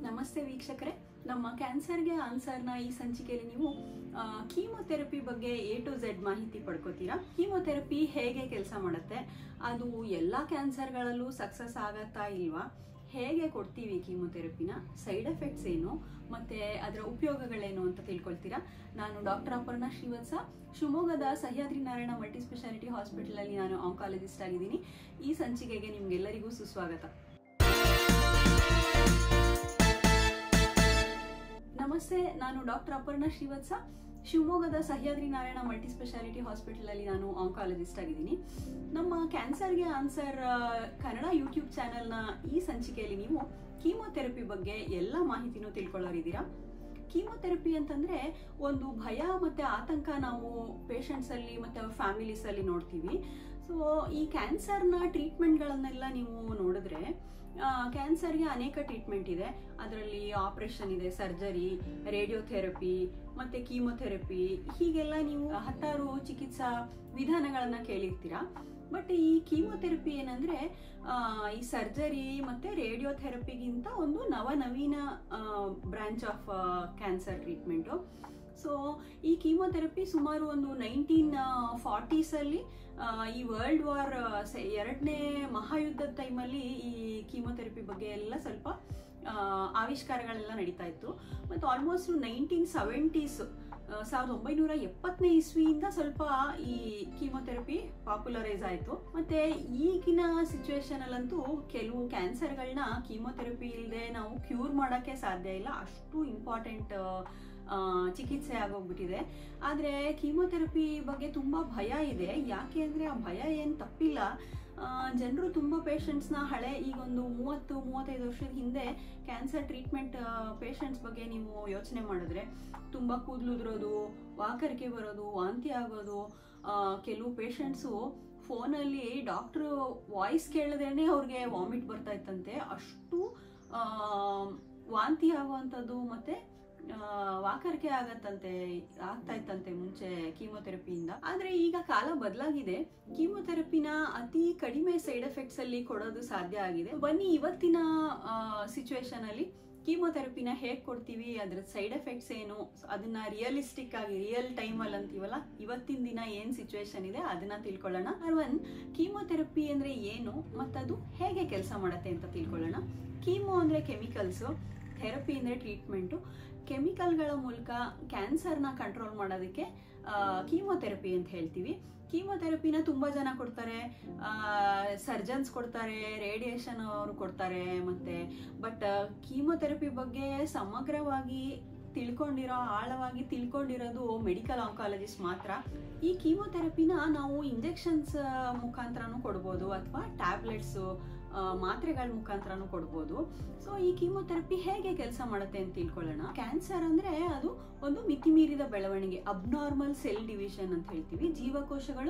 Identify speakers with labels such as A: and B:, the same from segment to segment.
A: ನಮಸ್ತೆ ವೀಕ್ಷಕರೇ ನಮ್ಮ ಕ್ಯಾನ್ಸರ್ಗೆ ಆನ್ಸರ್ನ ಈ ಸಂಚಿಕೆಯಲ್ಲಿ ನೀವು ಕೀಮೊಥೆರಪಿ ಬಗ್ಗೆ ಎ ಟು ಝೆಡ್ ಮಾಹಿತಿ ಪಡ್ಕೋತೀರಾ ಕೀಮೊಥೆರಪಿ ಹೇಗೆ ಕೆಲಸ ಮಾಡುತ್ತೆ ಅದು ಎಲ್ಲ ಕ್ಯಾನ್ಸರ್ಗಳಲ್ಲೂ ಸಕ್ಸಸ್ ಆಗತ್ತಾ ಇಲ್ವಾ ಹೇಗೆ ಕೊಡ್ತೀವಿ ಕೀಮೊಥೆರಪಿನ ಸೈಡ್ ಎಫೆಕ್ಟ್ಸ್ ಏನು ಮತ್ತೆ ಅದರ ಉಪಯೋಗಗಳೇನು ಅಂತ ತಿಳ್ಕೊಳ್ತೀರಾ ನಾನು ಡಾಕ್ಟರ್ ಅಪರ್ಣಾ ಶ್ರೀವತ್ಸ ಶಿವಮೊಗ್ಗದ Sahyadri Narayana multi speciality hospital ಅಲ್ಲಿ ನಾನು ಆಂಕಾಲಜಿಸ್ಟ್ ಆಗಿದ್ದೀನಿ ಈ ಸಂಚಿಕೆಗೆ ನಿಮ್ಗೆಲ್ಲರಿಗೂ ಸುಸ್ವಾಗತ ನಮಸ್ತೆ ನಾನು ಡಾಕ್ಟರ್ ಅಪರ್ಣಾ ಶ್ರೀವತ್ಸ ಶಿವಮೊಗ್ಗದ Sahyadri Narayana multi speciality hospital ಅಲ್ಲಿ ನಾನು ಆಂಕಾಲಜಿಸ್ಟ್ ಆಗಿದ್ದೀನಿ ನಮ್ಮ ಕ್ಯಾನ್ಸರ್ಗೆ ಆನ್ಸರ್ ಆ, ಕನ್ನಡ ಯೂಟ್ಯೂಬ್ ಚಾನೆಲ್ನ ಈ ಸಂಚಿಕೆಯಲ್ಲಿ ನೀವು ಕೀಮೊಥೆರಪಿ ಬಗ್ಗೆ ಎಲ್ಲ ಮಾಹಿತಿನೂ ತಿಳ್ಕೊಳ್ಳೋರಿದ್ದೀರಾ ಕೀಮೊಥೆರಪಿ ಅಂತಂದ್ರೆ ಒಂದು ಭಯ ಮತ್ತೆ ಆತಂಕ ನಾವು ಪೇಷಂಟ್ಸ್ ಅಲ್ಲಿ ಮತ್ತೆ ಫ್ಯಾಮಿಲೀಸ್ ಅಲ್ಲಿ ನೋಡ್ತೀವಿ ಸೊ ಈ ಕ್ಯಾನ್ಸರ್ನ ಟ್ರೀಟ್ಮೆಂಟ್ಗಳನ್ನೆಲ್ಲ ನೀವು ನೋಡಿದ್ರೆ ಕ್ಯಾನ್ಸರ್ಗೆ ಅನೇಕ ಟ್ರೀಟ್ಮೆಂಟ್ ಇದೆ ಅದರಲ್ಲಿ ಆಪರೇಷನ್ ಇದೆ ಸರ್ಜರಿ ರೇಡಿಯೋಥೆರಪಿ ಮತ್ತೆ ಕೀಮೊಥೆರಪಿ ಹೀಗೆಲ್ಲ ನೀವು ಹತ್ತಾರು ಚಿಕಿತ್ಸಾ ವಿಧಾನಗಳನ್ನ ಕೇಳಿರ್ತೀರಾ ಬಟ್ ಈ ಕೀಮೊಥೆರಪಿ ಏನಂದ್ರೆ ಆ, ಈ ಸರ್ಜರಿ ಮತ್ತೆ ರೇಡಿಯೋಥೆರಪಿಗಿಂತ ಒಂದು ನವನವೀನ branch of cancer treatment so ಈ ಕೀಮೊಥೆರಪಿ ಸುಮಾರು ಒಂದು ನೈನ್ಟೀನ್ ಫಾರ್ಟೀಸ್ ಅಲ್ಲಿ ಆ, ಈ ವರ್ಲ್ಡ್ ವಾರ್ ಎರಡನೇ ಮಹಾಯುದ್ಧದ ಟೈಮಲ್ಲಿ ಈ ಕೀಮೊಥೆರಪಿ ಬಗ್ಗೆ ಎಲ್ಲ ಸ್ವಲ್ಪ ಆ, ಆವಿಷ್ಕಾರಗಳೆಲ್ಲ ನಡೀತಾ ಇತ್ತು ಮತ್ತು ಆಲ್ಮೋಸ್ಟ್ ನೈನ್ಟೀನ್ ಸೆವೆಂಟೀಸ್ ಸಾವಿರದ ಒಂಬೈನೂರ ಎಪ್ಪತ್ತನೇ ಇಸ್ವಿಯಿಂದ ಸ್ವಲ್ಪ ಈ ಕೀಮೊಥೆರಪಿ ಪಾಪ್ಯುಲರೈಸ್ ಆಯಿತು ಮತ್ತೆ ಈಗಿನ ಸಿಚುವೇಶನ್ ಅಲ್ಲಂತೂ ಕೆಲವು ಕ್ಯಾನ್ಸರ್ಗಳನ್ನ ಕೀಮೊಥೆರಪಿ ಇಲ್ಲದೆ ನಾವು ಕ್ಯೂರ್ ಮಾಡೋಕ್ಕೆ ಸಾಧ್ಯ ಇಲ್ಲ ಅಷ್ಟು ಇಂಪಾರ್ಟೆಂಟ್ ಚಿಕಿತ್ಸೆ ಆಗೋಗ್ಬಿಟ್ಟಿದೆ ಆದರೆ ಕೀಮೊಥೆರಪಿ ಬಗ್ಗೆ ತುಂಬ ಭಯ ಇದೆ ಯಾಕೆ ಅಂದರೆ ಆ ಭಯ ಏನು ತಪ್ಪಿಲ್ಲ ಜನರು ತುಂಬ ಪೇಷಂಟ್ಸ್ನ ಹಳೆ ಈಗೊಂದು ಮೂವತ್ತು ಮೂವತ್ತೈದು ವರ್ಷದ ಹಿಂದೆ ಕ್ಯಾನ್ಸರ್ ಟ್ರೀಟ್ಮೆಂಟ್ ಪೇಷಂಟ್ಸ್ ಬಗ್ಗೆ ನೀವು ಯೋಚನೆ ಮಾಡಿದ್ರೆ ತುಂಬ ಕೂದಲುದ್ರೋದು ವಾಕರಿಕೆ ಬರೋದು ವಾಂತಿ ಆಗೋದು ಆ, ಕೆಲವು ಪೇಷಂಟ್ಸು ಫೋನಲ್ಲಿ ಡಾಕ್ಟ್ರು ವಾಯ್ಸ್ ಕೇಳದೇನೆ ಅವ್ರಿಗೆ ವಾಮಿಟ್ ಬರ್ತಾ ಇತ್ತಂತೆ ಅಷ್ಟು ಆ, ವಾಂತಿ ಆಗುವಂಥದ್ದು ಮತ್ತೆ ಆ, ವಾಕರಿಕೆ ಆಗತ್ತಂತೆ ಆಗ್ತಾ ಇತ್ತಂತೆ ಮುಂಚೆ ಕೀಮೊಥೆರಪಿಯಿಂದ ಆದ್ರೆ ಈಗ ಕಾಲ ಬದಲಾಗಿದೆ ಕೀಮೊಥೆರಪಿನ ಅತಿ ಕಡಿಮೆ ಸೈಡ್ ಎಫೆಕ್ಟ್ಸ್ ಅಲ್ಲಿ ಕೊಡೋದು ಸಾಧ್ಯ ಆಗಿದೆ ಬನ್ನಿ ಇವತ್ತಿನ ಸಿಚುವೇಶನ್ ಅಲ್ಲಿ ಕೀಮೊಥೆರಪಿನ ಹೇಗ್ ಕೊಡ್ತೀವಿ ಅದ್ರ ಸೈಡ್ ಎಫೆಕ್ಟ್ಸ್ ಏನು ಅದನ್ನ ರಿಯಲಿಸ್ಟಿಕ್ ಆಗಿ ರಿಯಲ್ ಟೈಮ್ ಅಲ್ಲಿ ಅಂತೀವಲ್ಲ ಇವತ್ತಿನ ದಿನ ಏನ್ ಸಿಚುವೇಶನ್ ಇದೆ ಅದನ್ನ ತಿಳ್ಕೊಳ್ಳೋಣ ಒನ್ ಕೀಮೊಥೆರಪಿ ಅಂದ್ರೆ ಏನು ಮತ್ತದು ಹೇಗೆ ಕೆಲಸ ಮಾಡುತ್ತೆ ಅಂತ ತಿಳ್ಕೊಳ್ಳೋಣ ಕೀಮೋ ಅಂದ್ರೆ ಕೆಮಿಕಲ್ಸು ಥೆರಪಿ ಅಂದರೆ ಟ್ರೀಟ್ಮೆಂಟು ಕೆಮಿಕಲ್ಗಳ ಮೂಲಕ ಕ್ಯಾನ್ಸರ್ನ ಕಂಟ್ರೋಲ್ ಮಾಡೋದಕ್ಕೆ ಕೀಮೊಥೆರಪಿ ಅಂತ ಹೇಳ್ತೀವಿ ಕೀಮೊಥೆರಪಿನ ತುಂಬ ಜನ ಕೊಡ್ತಾರೆ ಸರ್ಜನ್ಸ್ ಕೊಡ್ತಾರೆ ರೇಡಿಯೇಷನ್ ಅವರು ಕೊಡ್ತಾರೆ ಮತ್ತೆ ಬಟ್ ಕೀಮೊಥೆರಪಿ ಬಗ್ಗೆ ಸಮಗ್ರವಾಗಿ ತಿಳ್ಕೊಂಡಿರೋ ಆಳವಾಗಿ ತಿಳ್ಕೊಂಡಿರೋದು ಮೆಡಿಕಲ್ ಆಂಕಾಲಜಿಸ್ಟ್ ಮಾತ್ರ ಈ ಕೀಮೊಥೆರಪಿನ ನಾವು ಇಂಜೆಕ್ಷನ್ಸ್ ಮುಖಾಂತರನೂ ಕೊಡ್ಬೋದು ಅಥವಾ ಟ್ಯಾಬ್ಲೆಟ್ಸು ಮಾತ್ರೆಗಳ ಮುಖಾಂತರನೂ ಕೊಡ್ಬೋದು ಸೊ ಈ ಕೀಮೊಥೆರಪಿ ಹೇಗೆ ಕೆಲಸ ಮಾಡುತ್ತೆ ಅಂತ ತಿಳ್ಕೊಳ್ಳೋಣ ಕ್ಯಾನ್ಸರ್ ಅಂದ್ರೆ ಅದು ಒಂದು ಮಿತಿಮೀರಿದ ಬೆಳವಣಿಗೆ ಅಬ್ನಾರ್ಮಲ್ ಸೆಲ್ ಡಿವಿಷನ್ ಅಂತ ಹೇಳ್ತೀವಿ ಜೀವಕೋಶಗಳು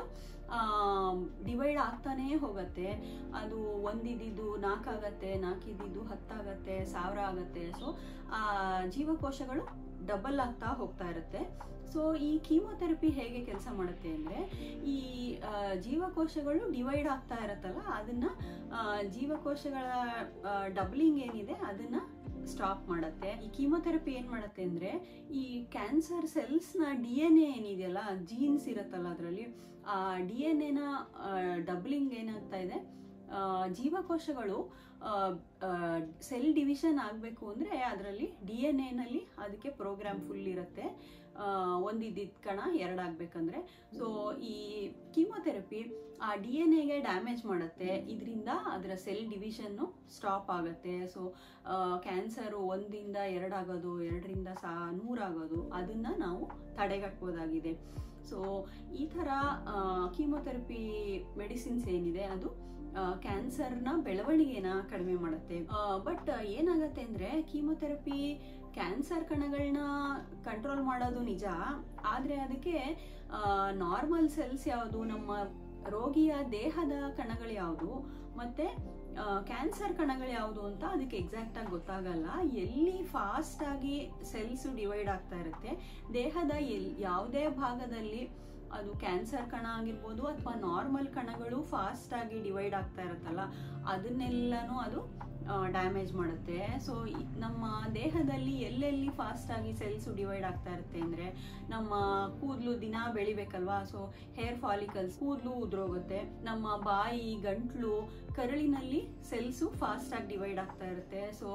A: ಡಿವೈಡ್ ಆಗ್ತಾನೇ ಹೋಗುತ್ತೆ ಅದು ಒಂದಿದ್ದು ನಾಲ್ಕಾಗತ್ತೆ ನಾಲ್ಕಿದ್ದು ಹತ್ತಾಗತ್ತೆ ಸಾವಿರ ಆಗತ್ತೆ ಸೊ ಆ ಜೀವಕೋಶಗಳು ಡಬಲ್ ಆಗ್ತಾ ಹೋಗ್ತಾ ಇರುತ್ತೆ ಸೊ ಈ ಕೀಮೊಥೆರಪಿ ಹೇಗೆ ಕೆಲಸ ಮಾಡುತ್ತೆ ಅಂದ್ರೆ ಈ ಆ, ಜೀವಕೋಶಗಳು ಡಿವೈಡ್ ಆಗ್ತಾ ಇರತ್ತಲ್ಲ ಅದನ್ನ ಆ, ಜೀವಕೋಶಗಳ ಡಬ್ಲಿಂಗ್ ಏನಿದೆ ಅದನ್ನ ಸ್ಟಾಪ್ ಮಾಡುತ್ತೆ ಈ ಕೀಮೊಥೆರಪಿ ಏನ್ ಮಾಡುತ್ತೆ ಅಂದ್ರೆ ಈ ಕ್ಯಾನ್ಸರ್ ಸೆಲ್ಸ್ ನ ಡಿ ಎನ್ ಎ ಏನಿದೆಯಲ್ಲ ಜೀನ್ಸ್ ಇರತ್ತಲ್ಲ ಅದರಲ್ಲಿ ಆ ಡಿ ಎನ್ ಎನ ಡಬ್ಲಿಂಗ್ ಏನಾಗ್ತಾ ಇದೆ ಆ, ಜೀವಕೋಶಗಳು ಸೆಲ್ ಡಿವಿಷನ್ ಆಗಬೇಕು ಅಂದರೆ ಅದರಲ್ಲಿ ಡಿ ಎನ್ ಎನಲ್ಲಿ ಅದಕ್ಕೆ ಪ್ರೋಗ್ರಾಮ್ ಫುಲ್ ಇರುತ್ತೆ ಒಂದಿದ್ದಿದ್ದ ಕಣ ಎರಡಾಗಬೇಕಂದ್ರೆ ಸೊ ಈ ಕೀಮೊಥೆರಪಿ ಆ ಡಿ ಎನ್ ಎಗೆ ಡ್ಯಾಮೇಜ್ ಮಾಡುತ್ತೆ ಇದರಿಂದ ಅದರ ಸೆಲ್ ಡಿವಿಷನ್ನು ಸ್ಟಾಪ್ ಆಗುತ್ತೆ ಸೊ ಕ್ಯಾನ್ಸರು ಒಂದಿಂದ ಎರಡಾಗೋದು ಎರಡರಿಂದ ಸಾ ನೂರಾಗೋದು ಅದನ್ನು ನಾವು ತಡೆಗಟ್ಬೋದಾಗಿದೆ ಸೊ ಈ ಥರ ಕೀಮೊಥೆರಪಿ ಮೆಡಿಸಿನ್ಸ್ ಏನಿದೆ ಅದು ಕ್ಯಾನ್ಸರ್ನ ಬೆಳವಣಿಗೆನ ಕಡಿಮೆ ಮಾಡುತ್ತೆ ಬಟ್ ಏನಾಗತ್ತೆ ಅಂದ್ರೆ ಕೀಮೊಥೆರಪಿ ಕ್ಯಾನ್ಸರ್ ಕಣಗಳನ್ನ ಕಂಟ್ರೋಲ್ ಮಾಡೋದು ನಿಜ ಆದರೆ ಅದಕ್ಕೆ ನಾರ್ಮಲ್ ಸೆಲ್ಸ್ ಯಾವುದು ನಮ್ಮ ರೋಗಿಯ ದೇಹದ ಕಣಗಳು ಯಾವುದು ಮತ್ತೆ ಕ್ಯಾನ್ಸರ್ ಕಣಗಳು ಯಾವುದು ಅಂತ ಅದಕ್ಕೆ ಎಕ್ಸಾಕ್ಟ್ ಆಗಿ ಗೊತ್ತಾಗಲ್ಲ ಎಲ್ಲಿ ಫಾಸ್ಟ್ ಆಗಿ ಸೆಲ್ಸ್ ಡಿವೈಡ್ ಆಗ್ತಾ ಇರುತ್ತೆ ದೇಹದ ಎಲ್ ಯಾವುದೇ ಭಾಗದಲ್ಲಿ ಅದು ಕ್ಯಾನ್ಸರ್ ಕಣ ಆಗಿರ್ಬೋದು ಅಥವಾ ನಾರ್ಮಲ್ ಕಣಗಳು ಫಾಸ್ಟ್ ಆಗಿ ಡಿವೈಡ್ ಆಗ್ತಾ ಇರುತ್ತಲ್ಲ ಅದನ್ನೆಲ್ಲನೂ ಅದು ಡ್ಯಾಮೇಜ್ ಮಾಡುತ್ತೆ ಸೊ ನಮ್ಮ ದೇಹದಲ್ಲಿ ಎಲ್ಲೆಲ್ಲಿ ಫಾಸ್ಟ್ ಆಗಿ ಸೆಲ್ಸ್ ಡಿವೈಡ್ ಆಗ್ತಾ ಇರುತ್ತೆ ಅಂದ್ರೆ ನಮ್ಮ ಕೂದಲು ದಿನ ಬೆಳಿಬೇಕಲ್ವಾ ಸೊ ಹೇರ್ ಫಾಲಿಕಲ್ಸ್ ಕೂದಲು ಉದ್ರೋಗುತ್ತೆ ನಮ್ಮ ಬಾಯಿ ಗಂಟ್ಲು ಕರಳಿನಲ್ಲಿ ಸೆಲ್ಸು ಫಾಸ್ಟ್ ಆಗಿ ಡಿವೈಡ್ ಆಗ್ತಾ ಇರುತ್ತೆ ಸೊ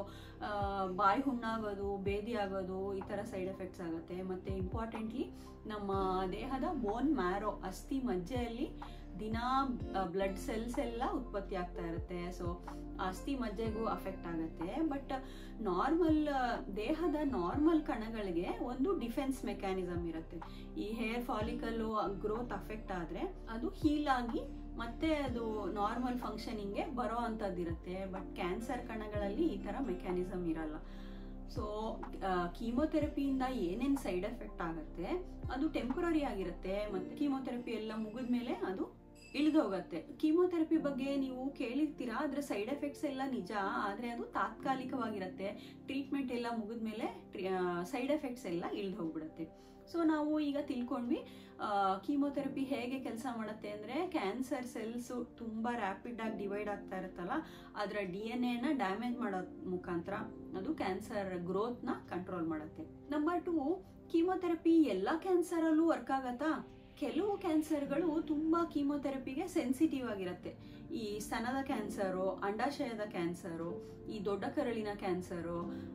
A: ಬಾಯಿ ಹುಣ್ಣಾಗೋದು ಬೇದಿ ಆಗೋದು ಈ ಥರ ಸೈಡ್ ಎಫೆಕ್ಟ್ಸ್ ಆಗುತ್ತೆ ಮತ್ತೆ ಇಂಪಾರ್ಟೆಂಟ್ಲಿ ನಮ್ಮ ದೇಹದ ಬೋನ್ ಮ್ಯಾರೋ ಅಸ್ಥಿ ಮಜ್ಜೆಯಲ್ಲಿ ದಿನಾ ಬ್ಲಡ್ ಸೆಲ್ಸ್ ಎಲ್ಲ ಉತ್ಪತ್ತಿ ಆಗ್ತಾ ಇರುತ್ತೆ ಸೊ ಅಸ್ಥಿ ಮಜ್ಜೆಗೂ ಅಫೆಕ್ಟ್ ಆಗುತ್ತೆ ಬಟ್ ನಾರ್ಮಲ್ ದೇಹದ ನಾರ್ಮಲ್ ಕಣಗಳಿಗೆ ಒಂದು ಡಿಫೆನ್ಸ್ ಮೆಕ್ಯಾನಿಸಮ್ ಇರುತ್ತೆ ಈ ಹೇರ್ ಫಾಲಿಕಲ್ಲು ಗ್ರೋತ್ ಅಫೆಕ್ಟ್ ಆದರೆ ಅದು ಹೀಲ್ ಆಗಿ ಮತ್ತೆ ಅದು ನಾರ್ಮಲ್ ಫಂಕ್ಷನಿಂಗ್ಗೆ ಬರೋ ಅಂಥದ್ದಿರುತ್ತೆ ಬಟ್ ಕ್ಯಾನ್ಸರ್ ಕಣಗಳಲ್ಲಿ ಈ ಥರ ಮೆಕ್ಯಾನಿಸಮ್ ಇರಲ್ಲ ಸೊ ಕೀಮೊಥೆರಪಿಯಿಂದ ಏನೇನು ಸೈಡ್ ಎಫೆಕ್ಟ್ ಆಗುತ್ತೆ ಅದು ಟೆಂಪರರಿ ಆಗಿರುತ್ತೆ ಮತ್ತೆ ಕೀಮೊಥೆರಪಿ ಎಲ್ಲ ಮುಗಿದ್ಮೇಲೆ ಅದು ಇಳಿದೋಗತ್ತೆ ಕೀಮೊಥೆರಪಿ ಬಗ್ಗೆ ನೀವು ಕೇಳಿರ್ತೀರಾ ಅದ್ರ ಸೈಡ್ ಎಫೆಕ್ಟ್ಸ್ ಎಲ್ಲ ನಿಜ ಆದರೆ ಅದು ತಾತ್ಕಾಲಿಕವಾಗಿರುತ್ತೆ ಟ್ರೀಟ್ಮೆಂಟ್ ಎಲ್ಲ ಮುಗಿದ್ಮೇಲೆ ಸೈಡ್ ಎಫೆಕ್ಟ್ಸ್ ಎಲ್ಲ ಇಳಿದು ಹೋಗ್ಬಿಡುತ್ತೆ ಸೊ ನಾವು ಈಗ ತಿಳ್ಕೊಂಡ್ವಿ ಕೀಮೊಥೆರಪಿ ಹೇಗೆ ಕೆಲಸ ಮಾಡುತ್ತೆ ಅಂದರೆ ಕ್ಯಾನ್ಸರ್ ಸೆಲ್ಸು ತುಂಬ ರ್ಯಾಪಿಡ್ ಆಗಿ ಡಿವೈಡ್ ಆಗ್ತಾ ಇರುತ್ತಲ್ಲ ಅದರ ಡಿ ಎನ್ ಎನ ಡ್ಯಾಮೇಜ್ ಮಾಡೋ ಮುಖಾಂತರ ಅದು ಕ್ಯಾನ್ಸರ್ ಗ್ರೋತ್ನ ಕಂಟ್ರೋಲ್ ಮಾಡುತ್ತೆ ನಂಬರ್ ಟು ಕೀಮೊಥೆರಪಿ ಎಲ್ಲ ಕ್ಯಾನ್ಸರಲ್ಲೂ ವರ್ಕ್ ಆಗತ್ತಾ ಕೆಲವು ಕ್ಯಾನ್ಸರ್ಗಳು ತುಂಬ ಕೀಮೊಥೆರಪಿಗೆ ಸೆನ್ಸಿಟಿವ್ ಆಗಿರುತ್ತೆ ಈ ಸ್ತನದ ಕ್ಯಾನ್ಸರು ಅಂಡಾಶಯದ ಕ್ಯಾನ್ಸರು ಈ ದೊಡ್ಡ ಕರಳಿನ ಕ್ಯಾನ್ಸರು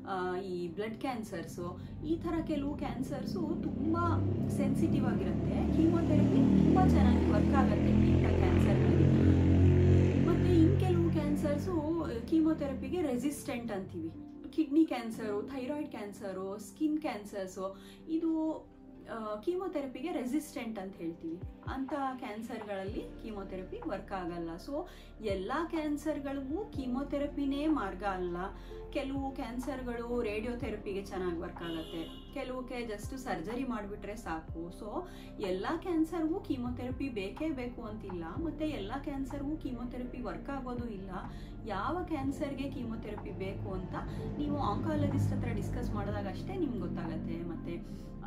A: ಈ ಬ್ಲಡ್ ಕ್ಯಾನ್ಸರ್ಸು ಈ ಥರ ಕೆಲವು ಕ್ಯಾನ್ಸರ್ಸು ತುಂಬ ಸೆನ್ಸಿಟಿವ್ ಆಗಿರುತ್ತೆ ಕೀಮೊಥೆರಪಿ ತುಂಬ ಚೆನ್ನಾಗಿ ವರ್ಕ್ ಆಗುತ್ತೆ ಇಂಥ ಕ್ಯಾನ್ಸರ್ಗಳಿಗೆ ಮತ್ತು ಇನ್ನು ಕೆಲವು ಕ್ಯಾನ್ಸರ್ಸು ಕೀಮೊಥೆರಪಿಗೆ ರೆಸಿಸ್ಟೆಂಟ್ ಅಂತೀವಿ kidney cancer thyroid cancer skin cancers ಇದು ಕೀಮೊಥೆರಪಿಗೆ ರೆಸಿಸ್ಟೆಂಟ್ ಅಂತ ಹೇಳ್ತೀವಿ ಅಂಥ ಕ್ಯಾನ್ಸರ್ಗಳಲ್ಲಿ ಕೀಮೊಥೆರಪಿ ವರ್ಕ್ ಆಗಲ್ಲ ಸೊ ಎಲ್ಲ ಕ್ಯಾನ್ಸರ್ಗಳಿಗೂ ಕೀಮೊಥೆರಪಿನೇ ಮಾರ್ಗ ಅಲ್ಲ ಕೆಲವು ಕ್ಯಾನ್ಸರ್ಗಳು ರೇಡಿಯೋಥೆರಪಿಗೆ ಚೆನ್ನಾಗಿ ವರ್ಕ್ ಆಗುತ್ತೆ ಕೆಲವಕ್ಕೆ ಜಸ್ಟ್ ಸರ್ಜರಿ ಮಾಡಿಬಿಟ್ರೆ ಸಾಕು ಸೊ ಎಲ್ಲ ಕ್ಯಾನ್ಸರ್ಗೂ ಕೀಮೊಥೆರಪಿ ಬೇಕೇ ಬೇಕು ಅಂತಿಲ್ಲ ಮತ್ತು ಎಲ್ಲ ಕ್ಯಾನ್ಸರ್ಗೂ ಕೀಮೊಥೆರಪಿ ವರ್ಕ್ ಆಗೋದು ಇಲ್ಲ ಯಾವ ಕ್ಯಾನ್ಸರ್ಗೆ ಕೀಮೊಥೆರಪಿ ಬೇಕು ಅಂತ ನೀವು ಆಂಕಾಲಜಿಸ್ಟ್ ಹತ್ರ ಡಿಸ್ಕಸ್ ಮಾಡಿದಾಗ ಅಷ್ಟೇ ನಿಮ್ಗೆ ಗೊತ್ತಾಗತ್ತೆ ಮತ್ತು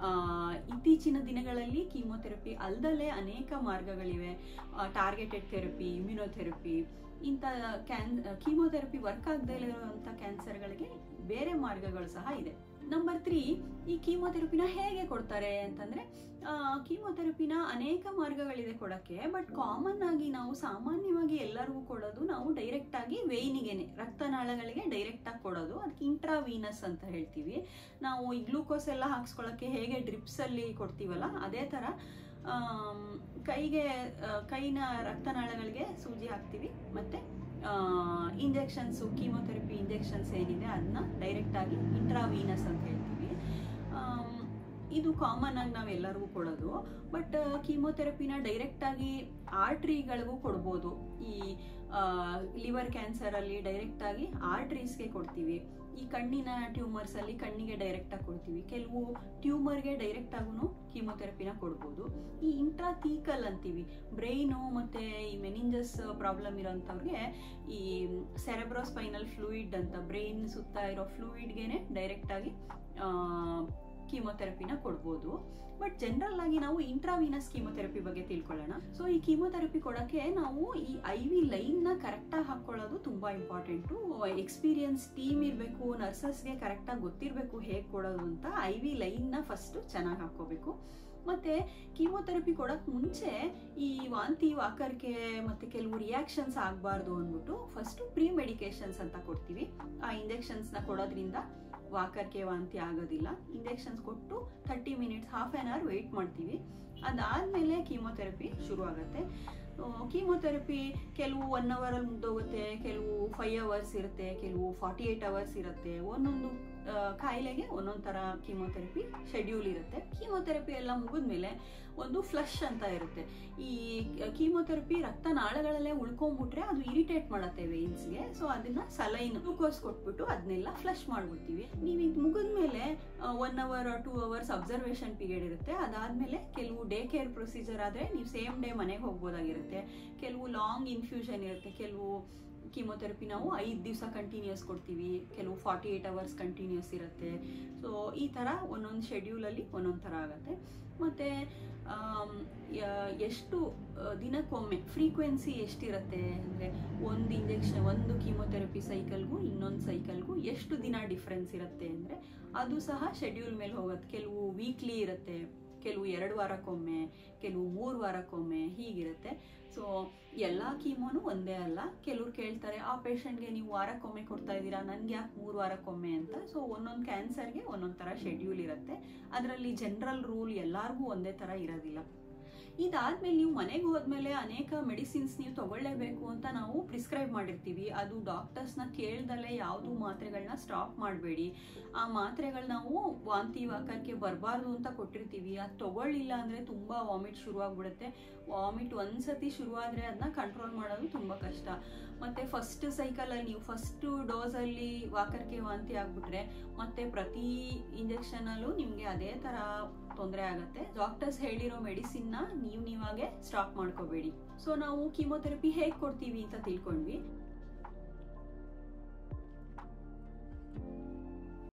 A: ಇತ್ತೀಚಿನ ದಿನಗಳಲ್ಲಿ ಕೀಮೊಥೆರಪಿ ಅಲ್ದಲೇ ಅನೇಕ ಮಾರ್ಗಗಳಿವೆ ಟಾರ್ಗೆಟೆಡ್ ಥೆರಪಿ ಇಮ್ಯುನೋಥೆರಪಿ ಇಂಥ ಕ್ಯಾನ್ ಕೀಮೊಥೆರಪಿ ವರ್ಕ್ ಆಗದೇ ಇರುವಂಥ ಕ್ಯಾನ್ಸರ್ಗಳಿಗೆ ಬೇರೆ ಮಾರ್ಗಗಳು ಸಹ ಇದೆ ನಂಬರ್ ತ್ರೀ ಈ ಕೀಮೊಥೆರಪಿನ ಹೇಗೆ ಕೊಡ್ತಾರೆ ಅಂತಂದರೆ ಕೀಮೊಥೆರಪಿನ ಅನೇಕ ಮಾರ್ಗಗಳಿದೆ ಕೊಡೋಕ್ಕೆ ಬಟ್ ಕಾಮನ್ ಆಗಿ ನಾವು ಸಾಮಾನ್ಯವಾಗಿ ಎಲ್ಲರಿಗೂ ಕೊಡೋದು ನಾವು ಡೈರೆಕ್ಟಾಗಿ ವೇಯ್ನಿಗೆನೆ ರಕ್ತನಾಳಗಳಿಗೆ ಡೈರೆಕ್ಟಾಗಿ ಕೊಡೋದು ಅದಕ್ಕೆ ಇಂಟ್ರಾವೀನಸ್ ಅಂತ ಹೇಳ್ತೀವಿ ನಾವು ಈ ಗ್ಲೂಕೋಸ್ ಎಲ್ಲ ಹಾಕ್ಸ್ಕೊಳ್ಳೋಕ್ಕೆ ಹೇಗೆ ಡ್ರಿಪ್ಸಲ್ಲಿ ಕೊಡ್ತೀವಲ್ಲ ಅದೇ ಥರ ಕೈಗೆ ಕೈನ ರಕ್ತನಾಳಗಳಿಗೆ ಸೂಜಿ ಹಾಕ್ತೀವಿ ಮತ್ತು ಇಂಜೆಕ್ಷನ್ಸು ಕೀಮೊಥೆರಪಿ ಇಂಜೆಕ್ಷನ್ಸ್ ಏನಿದೆ ಅದನ್ನ ಡೈರೆಕ್ಟಾಗಿ ಇಂಟ್ರಾವೀನಸ್ ಅಂತ ಹೇಳ್ತೀವಿ ಇದು ಕಾಮನ್ ಆಗಿ ನಾವು ಎಲ್ಲರಿಗೂ ಕೊಡೋದು ಬಟ್ ಕೀಮೊಥೆರಪಿನ ಡೈರೆಕ್ಟಾಗಿ ಆರ್ಟ್ರಿಗಳಿಗೂ ಕೊಡ್ಬೋದು ಈ ಲಿವರ್ ಕ್ಯಾನ್ಸರಲ್ಲಿ ಡೈರೆಕ್ಟಾಗಿ ಆರ್ಟ್ರೀಸ್ಗೆ ಕೊಡ್ತೀವಿ ಈ ಕಣ್ಣಿನ ಟ್ಯೂಮರ್ಸ್ ಅಲ್ಲಿ ಕಣ್ಣಿಗೆ ಡೈರೆಕ್ಟ್ ಆಗಿ ಕೊಡ್ತೀವಿ ಕೆಲವು ಟ್ಯೂಮರ್ಗೆ ಡೈರೆಕ್ಟ್ ಆಗೂ ಕೀಮೊಥೆರಪಿನ ಕೊಡ್ಬೋದು ಈ ಇಂಟ್ರಾಥೀಕಲ್ ಅಂತೀವಿ ಬ್ರೈನು ಮತ್ತೆ ಈ ಮೆನಿಂಜಸ್ ಪ್ರಾಬ್ಲಮ್ ಇರೋಂಥವ್ರಿಗೆ ಈ ಸೆರೆಬ್ರೋಸ್ಪೈನಲ್ ಫ್ಲೂಯಿಡ್ ಅಂತ ಬ್ರೈನ್ ಸುತ್ತ ಇರೋ ಫ್ಲೂಯಿಡ್ಗೆನೆ ಡೈರೆಕ್ಟ್ ಆಗಿ ಕೀಮೊಥೆರಪಿನ ಕೊಡ್ಬೋದು ಬಟ್ ಜನರಲ್ ಆಗಿ ನಾವು ಇಂಟ್ರಾವೀನಸ್ ಕೀಮೊಥೆರಪಿ ಬಗ್ಗೆ ತಿಳ್ಕೊಳ್ಳೋಣ ಸೊ ಈ ಕೀಮೊಥೆರಪಿ ಕೊಡೋಕ್ಕೆ ನಾವು ಈ ಐ ವಿ ಲೈನ್ನ ಕರೆಕ್ಟಾಗಿ ಹಾಕ್ಕೊಳ್ಳೋದು ತುಂಬ ಇಂಪಾರ್ಟೆಂಟು ಎಕ್ಸ್ಪೀರಿಯನ್ಸ್ ಟೀಮ್ ಇರಬೇಕು ನರ್ಸಸ್ಗೆ ಕರೆಕ್ಟಾಗಿ ಗೊತ್ತಿರಬೇಕು ಹೇಗೆ ಕೊಡೋದು ಅಂತ ಐ ವಿ ಲೈನ್ನ ಫಸ್ಟು ಚೆನ್ನಾಗಿ ಹಾಕ್ಕೋಬೇಕು ಮತ್ತು ಕೀಮೊಥೆರಪಿ ಕೊಡೋಕ್ಕೆ ಮುಂಚೆ ಈ ವಾಂತಿ ವಾಕರ್ಕೆ ಮತ್ತು ಕೆಲವು ರಿಯಾಕ್ಷನ್ಸ್ ಆಗಬಾರ್ದು ಅಂದ್ಬಿಟ್ಟು ಫಸ್ಟು ಪ್ರೀ ಮೆಡಿಕೇಶನ್ಸ್ ಅಂತ ಕೊಡ್ತೀವಿ ಆ ಇಂಜೆಕ್ಷನ್ಸ್ನ ಕೊಡೋದ್ರಿಂದ ವಾಕರ್ಕೆ ವಾಂತಿ ಆಗೋದಿಲ್ಲ ಇಂಜೆಕ್ಷನ್ಸ್ ಕೊಟ್ಟು thirty minutes half an hour wait ಮಾಡ್ತೀವಿ ಅದಾದಮೇಲೆ ಕೀಮೊಥೆರಪಿ ಶುರು ಆಗುತ್ತೆ ಕೀಮೊಥೆರಪಿ ಕೆಲವು ಒನ್ ಅವರಲ್ಲಿ ಮುಗ್ದೋಗುತ್ತೆ ಕೆಲವು ಫೈವ್ ಅವರ್ಸ್ ಇರುತ್ತೆ ಕೆಲವು ಫಾರ್ಟಿ ಏಯ್ಟ್ ಅವರ್ಸ್ ಇರುತ್ತೆ ಒಂದೊಂದು ಕಾಯಿಲೆಗೆ ಒಂದೊಂದು ಥರ ಕೀಮೊಥೆರಪಿ ಶೆಡ್ಯೂಲ್ ಇರುತ್ತೆ ಕೀಮೊಥೆರಪಿ ಎಲ್ಲ ಮುಗಿದ್ಮೇಲೆ ಒಂದು ಫ್ಲಶ್ ಅಂತ ಇರುತ್ತೆ ಈ ಕೀಮೊಥೆರಪಿ ರಕ್ತನಾಳಗಳಲ್ಲೇ ಉಳ್ಕೊಂಡ್ಬಿಟ್ರೆ ಅದು ಇರಿಟೇಟ್ ಮಾಡುತ್ತೆ ವೇನ್ಸ್ಗೆ ಸೊ ಅದನ್ನ ಸಲೈನ್ ಗ್ಲೂಕೋಸ್ ಕೊಟ್ಬಿಟ್ಟು ಅದನ್ನೆಲ್ಲ ಫ್ಲಶ್ ಮಾಡ್ಬಿಡ್ತೀವಿ ನೀವು ಇದು ಮುಗಿದ್ಮೇಲೆ one hour two hours observation period ಇರುತ್ತೆ ಅದಾದಮೇಲೆ ಕೆಲವು ಡೇ ಕೇರ್ ಪ್ರೊಸೀಜರ್ ಆದರೆ ನೀವು ಸೇಮ್ ಡೇ ಮನೆಗೆ ಹೋಗ್ಬೋದಾಗಿರುತ್ತೆ ಕೆಲವು ಲಾಂಗ್ ಇನ್ಫ್ಯೂಷನ್ ಇರುತ್ತೆ ಕೆಲವು ಕೀಮೋಥೆರಪಿ ನಾವು ಐದು ದಿವಸ ಕಂಟಿನ್ಯೂಸ್ ಕೊಡ್ತೀವಿ ಕೆಲವು ಫಾರ್ಟಿ ಏಯ್ಟ್ ಅವರ್ಸ್ ಕಂಟಿನ್ಯೂಸ್ ಇರುತ್ತೆ ಸೊ ಈ ಥರ ಒಂದೊಂದು ಶೆಡ್ಯೂಲಲ್ಲಿ ಒಂದೊಂದು ಥರ ಆಗುತ್ತೆ ಮತ್ತು ಎಷ್ಟು ಆ, ದಿನಕ್ಕೊಮ್ಮೆ ಫ್ರೀಕ್ವೆನ್ಸಿ ಎಷ್ಟಿರುತ್ತೆ ಅಂದರೆ ಒಂದು ಇಂಜೆಕ್ಷನ್ ಒಂದು ಕೀಮೋಥೆರಪಿ ಸೈಕಲ್ಗೂ ಇನ್ನೊಂದು ಸೈಕಲ್ಗೂ ಎಷ್ಟು ದಿನ ಡಿಫ್ರೆನ್ಸ್ ಇರುತ್ತೆ ಅಂದರೆ ಅದು ಸಹ ಶೆಡ್ಯೂಲ್ ಮೇಲೆ ಹೋಗುತ್ತೆ ಕೆಲವು ವೀಕ್ಲಿ ಇರುತ್ತೆ ಕೆಲವು ಎರಡು ವಾರಕ್ಕೊಮ್ಮೆ ಕೆಲವು ಮೂರು ವಾರಕ್ಕೊಮ್ಮೆ ಹೀಗಿರುತ್ತೆ ಸೊ ಎಲ್ಲ ಕೀಮೋನು ಒಂದೇ ಅಲ್ಲ ಕೆಲವ್ರು ಕೇಳ್ತಾರೆ ಆ ಪೇಷಂಟ್ಗೆ ನೀವು ವಾರಕ್ಕೊಮ್ಮೆ ಕೊಡ್ತಾ ಇದ್ದೀರಾ ನನಗೆ ಯಾಕೆ ಮೂರು ವಾರಕ್ಕೊಮ್ಮೆ ಅಂತ ಸೊ ಒಂದೊಂದು ಕ್ಯಾನ್ಸರ್ಗೆ ಒಂದೊಂದು ಥರ ಶೆಡ್ಯೂಲ್ ಇರುತ್ತೆ ಅದರಲ್ಲಿ ಜನರಲ್ ರೂಲ್ ಎಲ್ಲರಿಗೂ ಒಂದೇ ಥರ ಇರೋದಿಲ್ಲ ಇದಾದ್ಮೇಲೆ ನೀವು ಮನೆಗೆ ಹೋದ್ಮೇಲೆ ಅನೇಕ ಮೆಡಿಸಿನ್ಸ್ ನೀವು ತಗೊಳ್ಳೇಬೇಕು ಅಂತ ನಾವು ಪ್ರಿಸ್ಕ್ರೈಬ್ ಮಾಡಿರ್ತೀವಿ ಅದು ಡಾಕ್ಟರ್ಸ್ನ ಕೇಳ್ದಲೆ ಯಾವುದು ಮಾತ್ರೆಗಳನ್ನ ಸ್ಟಾಪ್ ಮಾಡಬೇಡಿ ಆ ಮಾತ್ರೆಗಳು ನಾವು ವಾಂತಿ ವಾಕರ್ಕೆ ಬರಬಾರ್ದು ಅಂತ ಕೊಟ್ಟಿರ್ತೀವಿ ಅದು ತಗೊಳ್ಳಿಲ್ಲ ಅಂದರೆ ತುಂಬ ವಾಮಿಟ್ ಶುರುವಾಗ್ಬಿಡುತ್ತೆ ವಾಮಿಟ್ ಒಂದ್ಸತಿ ಶುರುವಾದರೆ ಅದನ್ನ ಕಂಟ್ರೋಲ್ ಮಾಡೋದು ತುಂಬ ಕಷ್ಟ ಮತ್ತು ಫಸ್ಟ್ ಸೈಕಲಲ್ಲಿ ನೀವು ಫಸ್ಟ್ ಡೋಸಲ್ಲಿ ವಾಕರ್ಕೆ ವಾಂತಿ ಆಗ್ಬಿಟ್ರೆ ಮತ್ತೆ ಪ್ರತಿ ಇಂಜೆಕ್ಷನಲ್ಲೂ ನಿಮಗೆ ಅದೇ ಥರ ತೊಂದರೆ ಆಗುತ್ತೆ ಡಾಕ್ಟರ್ಸ್ ಹೇಳಿರೋ ಮೆಡಿಸಿನ್ನ ನೀವು ನೀವಾಗೆ ಸ್ಟಾಪ್ ಮಾಡ್ಕೋಬೇಡಿ ಸೊ ನಾವು ಕೀಮೋಥೆರಪಿ ಹೇಗೆ ಕೊಡ್ತೀವಿ ಅಂತ ತಿಳ್ಕೊಂಡ್ವಿ